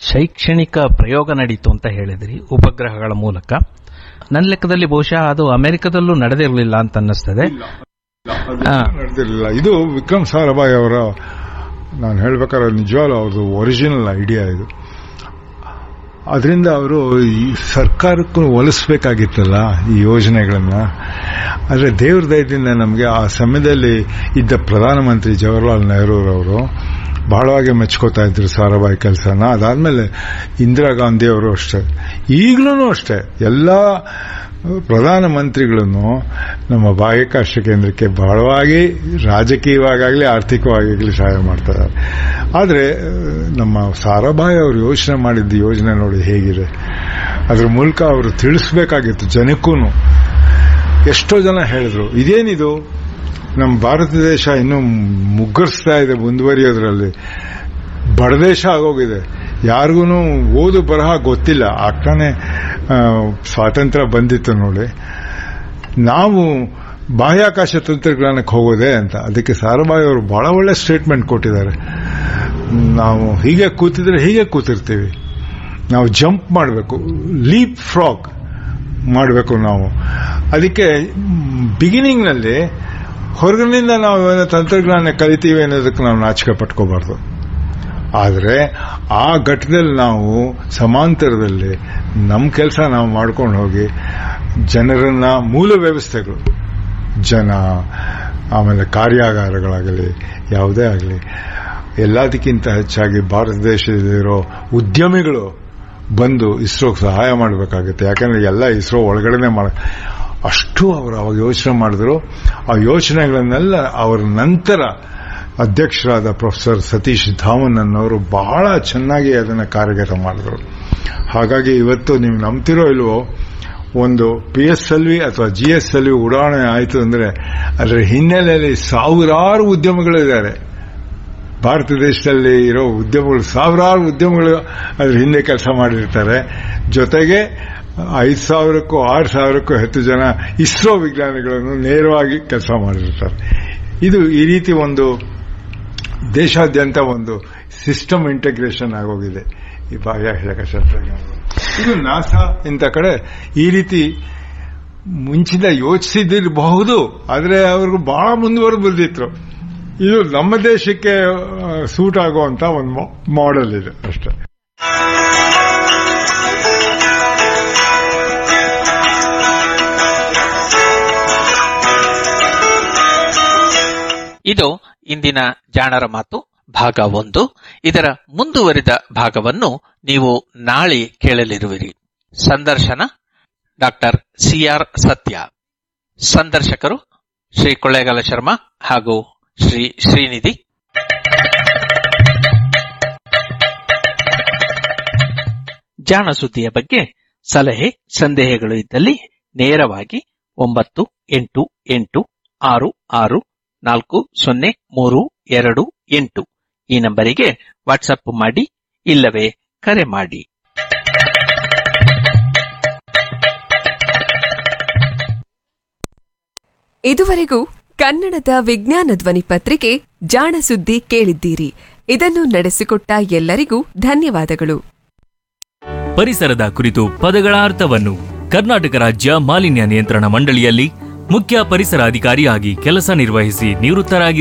ಶೈಕ್ಷಣಿಕ ಪ್ರಯೋಗ ನಡೀತು ಅಂತ ಹೇಳಿದ್ರಿ ಉಪಗ್ರಹಗಳ ಮೂಲಕ ನನ್ನ ಲೆಕ್ಕದಲ್ಲಿ ಬಹುಶಃ ಅದು ಅಮೆರಿಕದಲ್ಲೂ ನಡೆದಿರಲಿಲ್ಲ ಅಂತ ಅನ್ನಿಸ್ತದೆ ಆ. ನಡೆದಿರಲಿಲ್ಲ ಇದು ವಿಕ್ರಮ್ ಸಾರಾಭಾಯ್ ಅವರ ನಾನು ಹೇಳ್ಬೇಕಾದ್ರೆ ನಿಜವಾಗ್ಲೂ ಅವ್ರದ್ದು ಒರಿಜಿನಲ್ ಐಡಿಯಾ ಇದು ಅದರಿಂದ ಅವರು ಈ ಸರ್ಕಾರಕ್ಕೂ ಒಲಿಸ್ಬೇಕಾಗಿತ್ತಲ್ಲ ಈ ಯೋಜನೆಗಳನ್ನ ಆದರೆ ದೇವ್ರ ದಯದಿಂದ ನಮಗೆ ಆ ಸಮಯದಲ್ಲಿ ಇದ್ದ ಪ್ರಧಾನಮಂತ್ರಿ ಜವಾಹರ್ಲಾಲ್ ನೆಹರೂರವರು ಬಹಳವಾಗಿ ಮೆಚ್ಕೋತಾ ಇದ್ರು ಸಾರಾಭಾಯಿ ಕೆಲಸನ ಅದಾದ್ಮೇಲೆ ಇಂದಿರಾ ಗಾಂಧಿ ಅವರು ಅಷ್ಟೇ ಈಗಲೂ ಅಷ್ಟೇ ಎಲ್ಲ ಪ್ರಧಾನಮಂತ್ರಿಗಳನ್ನು ನಮ್ಮ ಬಾಹ್ಯಾಕಾಶ ಕೇಂದ್ರಕ್ಕೆ ಬಹಳವಾಗಿ ರಾಜಕೀಯವಾಗಲಿ ಆರ್ಥಿಕವಾಗಲಿ ಸಹಾಯ ಮಾಡ್ತಾರೆ ಆದರೆ ನಮ್ಮ ಸಾರಾಭಾಯಿ ಅವರು ಯೋಚನೆ ಮಾಡಿದ್ದ ಯೋಜನೆ ನೋಡಿ ಹೇಗಿದೆ ಅದ್ರ ಮೂಲಕ ಅವರು ತಿಳಿಸ್ಬೇಕಾಗಿತ್ತು ಜನಕ್ಕೂ ಎಷ್ಟೋ ಜನ ಹೇಳಿದ್ರು ಇದೇನಿದು ನಮ್ಮ ಭಾರತ ದೇಶ ಇನ್ನೂ ಮುಗ್ಗರಿಸ್ತಾ ಇದೆ ಮುಂದುವರಿಯೋದ್ರಲ್ಲಿ ಬಡದೇಶ ಆಗೋಗಿದೆ ಯಾರಿಗೂ ಓದು ಬರಹ ಗೊತ್ತಿಲ್ಲ ಆಗ್ತಾನೆ ಆ, ಸ್ವಾತಂತ್ರ್ಯ ಬಂದಿತ್ತು ನೋಡಿ ನಾವು ಬಾಹ್ಯಾಕಾಶ ತಂತ್ರಜ್ಞಾನಕ್ಕೆ ಹೋಗೋದೇ ಅಂತ ಅದಕ್ಕೆ ಸಾರಾಭಾಯಿ ಅವರು ಬಹಳ ಒಳ್ಳೆ ಸ್ಟೇಟ್ಮೆಂಟ್ ಕೊಟ್ಟಿದ್ದಾರೆ ನಾವು ಹೀಗೆ ಕೂತಿದ್ರೆ ಹೀಗೆ ಕೂತಿರ್ತೀವಿ ನಾವು ಜಂಪ್ ಮಾಡಬೇಕು ಲೀಪ್ ಫ್ರಾಗ್ ಮಾಡಬೇಕು ನಾವು ಅದಕ್ಕೆ ಬಿಗಿನಿಂಗ್ನಲ್ಲಿ ಹೊರಗಿನಿಂದ ನಾವು ಏನೋ ತಂತ್ರಜ್ಞಾನ ಕಲಿತೀವಿ ಅನ್ನೋದಕ್ಕೆ ನಾವು ನಾಚಿಕೆ ಪಟ್ಕೋಬಾರ್ದು ಆದರೆ ಆ ಘಟ್ಟದಲ್ಲಿ ನಾವು ಸಮಾಂತರದಲ್ಲಿ ನಮ್ಮ ಕೆಲಸ ನಾವು ಮಾಡ್ಕೊಂಡು ಹೋಗಿ ಜನರನ್ನ ಮೂಲ ವ್ಯವಸ್ಥೆಗಳು ಜನ ಆಮೇಲೆ ಕಾರ್ಯಾಗಾರಗಳಾಗಲಿ ಯಾವುದೇ ಆಗಲಿ ಎಲ್ಲದಕ್ಕಿಂತ ಹೆಚ್ಚಾಗಿ ಭಾರತ ದೇಶದಲ್ಲಿರೋ ಉದ್ಯಮಿಗಳು ಬಂದು ಇಸ್ರೋಗೆ ಸಹಾಯ ಮಾಡಬೇಕಾಗುತ್ತೆ ಯಾಕಂದ್ರೆ ಎಲ್ಲ ಇಸ್ರೋ ಒಳಗಡೆನೆ ಮಾಡ ಅಷ್ಟು ಅವರು ಅವಾಗ ಯೋಚನೆ ಮಾಡಿದ್ರು ಆ ಯೋಚನೆಗಳನ್ನೆಲ್ಲ ಅವರ ನಂತರ ಅಧ್ಯಕ್ಷರಾದ ಪ್ರೊಫೆಸರ್ ಸತೀಶ್ ಧಾವನ್ ಅನ್ನೋರು ಬಹಳ ಚೆನ್ನಾಗಿ ಅದನ್ನು ಕಾರ್ಯಗತ ಮಾಡಿದ್ರು ಹಾಗಾಗಿ ಇವತ್ತು ನೀವು ನಂಬ್ತಿರೋ ಇಲ್ವೋ ಒಂದು ಪಿ ಎಸ್ ಎಲ್ ವಿ ಅಥವಾ ಜಿ ಎಸ್ ಎಲ್ ವಿ ಉಡಾವಣೆ ಆಯಿತು ಅಂದ್ರೆ ಅದರ ಹಿನ್ನೆಲೆಯಲ್ಲಿ ಸಾವಿರಾರು ಉದ್ಯಮಗಳಿದ್ದಾರೆ ಭಾರತ ದೇಶದಲ್ಲಿ ಇರೋ ಉದ್ಯಮಗಳು ಸಾವಿರಾರು ಉದ್ಯಮಗಳು ಅದ್ರ ಹಿಂದೆ ಕೆಲಸ ಮಾಡಿರ್ತಾರೆ ಜೊತೆಗೆ ಐದು ಸಾವಿರಕ್ಕೂ ಆರು ಸಾವಿರಕ್ಕೂ ಹೆಚ್ಚು ಜನ ಇಸ್ರೋ ವಿಜ್ಞಾನಿಗಳನ್ನು ನೇರವಾಗಿ ಕೆಲಸ ಮಾಡಿರ್ತಾರೆ ಇದು ಈ ರೀತಿ ಒಂದು ದೇಶಾದ್ಯಂತ ಒಂದು ಸಿಸ್ಟಮ್ ಇಂಟಗ್ರೇಷನ್ ಆಗೋಗಿದೆ ಈ ಬಾಹ್ಯಾಕಾಶ ತಂತ್ರಜ್ಞಾನಗಳು ಇದು ನಾಸಾ ಇಂಥ ಕಡೆ ಈ ರೀತಿ ಮುಂಚಿನ ಯೋಚಿಸಿದಿರಬಹುದು ಆದರೆ ಅವ್ರಿಗೂ ಬಹಳ ಮುಂದುವರೆದು ಬಂದಿತ್ತು ಇದು ನಮ್ಮ ದೇಶಕ್ಕೆ ಸೂಟ್ ಆಗುವಂತ ಒಂದು ಮಾಡೆಲ್ ಇದೆ ಅಷ್ಟೇ ಇದು ಇಂದಿನ ಜಾಣರ ಮಾತು ಭಾಗ ಒಂದು ಇದರ ಮುಂದುವರಿದ ಭಾಗವನ್ನು ನೀವು ನಾಳೆ ಕೇಳಲಿರುವಿರಿ ಸಂದರ್ಶನ ಡಾಕ್ಟರ್ ಸಿಆರ್ ಸತ್ಯ ಸಂದರ್ಶಕರು ಶ್ರೀ ಕೊಳ್ಳೇಗಾಲ ಶರ್ಮಾ ಹಾಗೂ ಶ್ರೀ ಶ್ರೀನಿಧಿ ಜಾಣ ಸುದ್ದಿಯ ಬಗ್ಗೆ ಸಲಹೆ ಸಂದೇಹಗಳು ಇದ್ದಲ್ಲಿ ನೇರವಾಗಿ ಒಂಬತ್ತು ಎಂಟು ಎಂಟು ಆರು ಆರು ನಾಲ್ಕು ಸೊನ್ನೆ ಮೂರು ಎರಡು ಎಂಟು ಈ ನಂಬರಿಗೆ ವಾಟ್ಸಪ್ ಮಾಡಿ ಇಲ್ಲವೇ ಕರೆ ಮಾಡಿ ಇದುವರೆಗೂ ಕನ್ನಡದ ವಿಜ್ಞಾನ ಧ್ವನಿ ಪತ್ರಿಕೆ ಜಾಣ ಸುದ್ದಿ ಕೇಳಿದ್ದೀರಿ ಇದನ್ನು ನಡೆಸಿಕೊಟ್ಟ ಎಲ್ಲರಿಗೂ ಧನ್ಯವಾದಗಳು ಪರಿಸರದ ಕುರಿತು ಪದಗಳ ಅರ್ಥವನ್ನು ಕರ್ನಾಟಕ ರಾಜ್ಯ ಮಾಲಿನ್ಯ ನಿಯಂತ್ರಣ ಮಂಡಳಿಯಲ್ಲಿ ಮುಖ್ಯ ಪರಿಸರ ಅಧಿಕಾರಿಯಾಗಿ ಕೆಲಸ ನಿರ್ವಹಿಸಿ ನಿವೃತ್ತರಾಗಿ